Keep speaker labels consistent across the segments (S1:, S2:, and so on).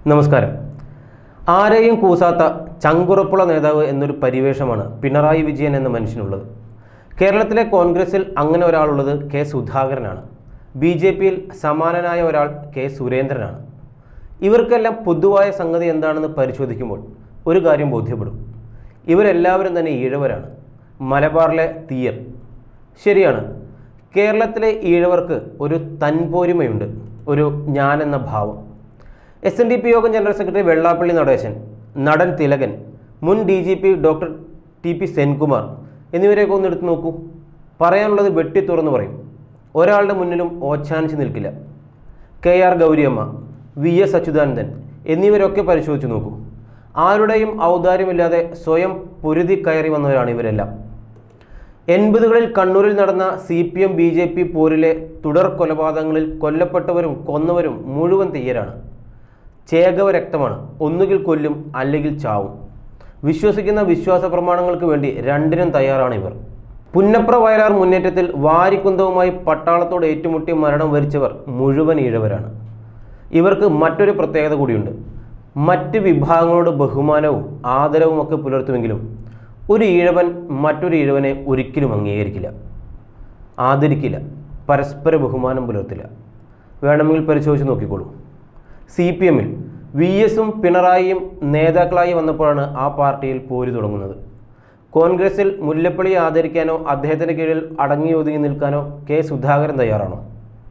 S1: നമസ്കാരം ആരെയും കൂസാത്ത ചങ്കുറപ്പുള്ള നേതാവ് എന്നൊരു പരിവേഷമാണ് പിണറായി വിജയൻ എന്ന മനുഷ്യനുള്ളത് കേരളത്തിലെ കോൺഗ്രസിൽ അങ്ങനെ ഒരാളുള്ളത് കെ സുധാകരനാണ് ബി ജെ പിയിൽ സമാനനായ ഒരാൾ കെ സുരേന്ദ്രനാണ് ഇവർക്കെല്ലാം പൊതുവായ സംഗതി എന്താണെന്ന് പരിശോധിക്കുമ്പോൾ ഒരു കാര്യം ബോധ്യപ്പെടും ഇവരെല്ലാവരും തന്നെ ഈഴവരാണ് മലബാറിലെ തീയർ ശരിയാണ് കേരളത്തിലെ ഈഴവർക്ക് ഒരു തൻപോരിമയുണ്ട് ഒരു ഞാൻ എന്ന ഭാവം എസ് എൻ ഡി പി യോഗം ജനറൽ സെക്രട്ടറി വെള്ളാപ്പള്ളി നടേശൻ നടൻ തിലകൻ മുൻ D G P doctor T P Senkumar എന്നിവരെയൊക്കെ ഒന്ന് എടുത്ത് നോക്കൂ പറയാനുള്ളത് വെട്ടി തുറന്നു പറയും ഒരാളുടെ മുന്നിലും ഓച്ചാനിച്ച് നിൽക്കില്ല K R Gowriamma V S Achuthanandan എന്നിവരൊക്കെ പരിശോധിച്ച് നോക്കൂ ആരുടെയും ഔദാര്യമില്ലാതെ സ്വയം പൊരുതി കയറി വന്നവരാണ് ഇവരെല്ലാം എൺപതുകളിൽ കണ്ണൂരിൽ നടന്ന C P M B J P പോരിലെ തുടർ കൊലപാതകങ്ങളിൽ കൊല്ലപ്പെട്ടവരും കൊന്നവരും മുഴുവൻ തീയരാണ് ചേകവ രക്തമാണ് ഒന്നുകിൽ കൊല്ലും അല്ലെങ്കിൽ ചാവും വിശ്വസിക്കുന്ന വിശ്വാസ പ്രമാണങ്ങൾക്ക് വേണ്ടി രണ്ടിനും തയ്യാറാണ് ഇവർ പുന്നപ്ര വയലാർ മുന്നേറ്റത്തിൽ വാരിക്കുന്തവുമായി പട്ടാളത്തോട് ഏറ്റുമുട്ടി മരണം വരിച്ചവർ മുഴുവൻ ഈഴവരാണ് ഇവർക്ക് മറ്റൊരു പ്രത്യേകത കൂടിയുണ്ട് മറ്റ് വിഭാഗങ്ങളോട് ബഹുമാനവും ആദരവും ഒക്കെ പുലർത്തുമെങ്കിലും ഒരു ഈഴവൻ മറ്റൊരു ഈഴവനെ ഒരിക്കലും അംഗീകരിക്കില്ല ആദരിക്കില്ല പരസ്പര ബഹുമാനം പുലർത്തില്ല വേണമെങ്കിൽ പരിശോധിച്ച് നോക്കിക്കോളൂ സി പി എമ്മിൽ വി എസും പിണറായിയും നേതാക്കളായി വന്നപ്പോഴാണ് ആ പാർട്ടിയിൽ പോര് തുടങ്ങുന്നത് കോൺഗ്രസിൽ മുല്ലപ്പള്ളിയെ ആദരിക്കാനോ അദ്ദേഹത്തിന് കീഴിൽ അടങ്ങി ഒതുങ്ങി നിൽക്കാനോ കെ സുധാകരൻ തയ്യാറാണോ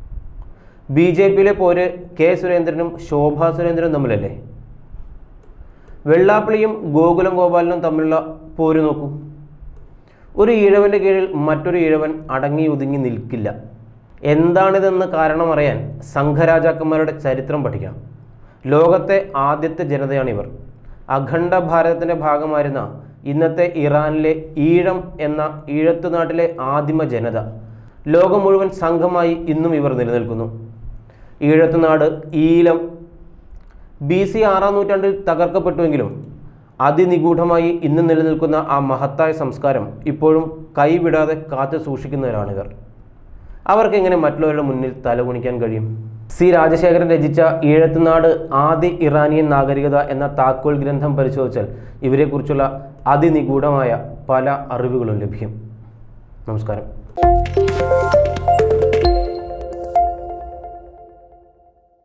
S1: ബി ജെ പിയിലെ പോര് കെ സുരേന്ദ്രനും ശോഭാ സുരേന്ദ്രനും തമ്മിലല്ലേ വെള്ളാപ്പള്ളിയും ഗോകുലം ഗോപാലനും തമ്മിലുള്ള പോര് നോക്കൂ ഒരു ഈഴവൻ്റെ കീഴിൽ മറ്റൊരു ഈഴവൻ അടങ്ങി ഒതുങ്ങി നിൽക്കില്ല എന്താണിതെന്ന് കാരണം അറിയാൻ സംഘരാജാക്കന്മാരുടെ ചരിത്രം പഠിക്കണം ലോകത്തെ ആദ്യത്തെ ജനതയാണിവർ അഖണ്ഡ ഭാരതത്തിൻ്റെ ഭാഗമായിരുന്ന ഇന്നത്തെ ഇറാനിലെ ഈഴം എന്ന ഈഴത്തുനാട്ടിലെ ആദിമ ജനത ലോകം മുഴുവൻ സംഘമായി ഇന്നും ഇവർ നിലനിൽക്കുന്നു ഈഴത്തുനാട് ഈലം ബി സി ആറാം നൂറ്റാണ്ടിൽ തകർക്കപ്പെട്ടുവെങ്കിലും അതിനിഗൂഢമായി ഇന്ന് നിലനിൽക്കുന്ന ആ മഹത്തായ സംസ്കാരം ഇപ്പോഴും കൈവിടാതെ കാത്തു സൂക്ഷിക്കുന്നവരാണിവർ അവർക്ക് എങ്ങനെ മറ്റുള്ളവരുടെ മുന്നിൽ തലകുണിക്കാൻ കഴിയും സി രാജശേഖരൻ രചിച്ച ഈഴത്തുനാട് ആദി ഇറാനിയൻ നാഗരികത എന്ന താക്കോൽ ഗ്രന്ഥം പരിശോധിച്ചാൽ ഇവരെക്കുറിച്ചുള്ള അതിനിഗൂഢമായ പല അറിവുകളും ലഭിക്കും നമസ്കാരം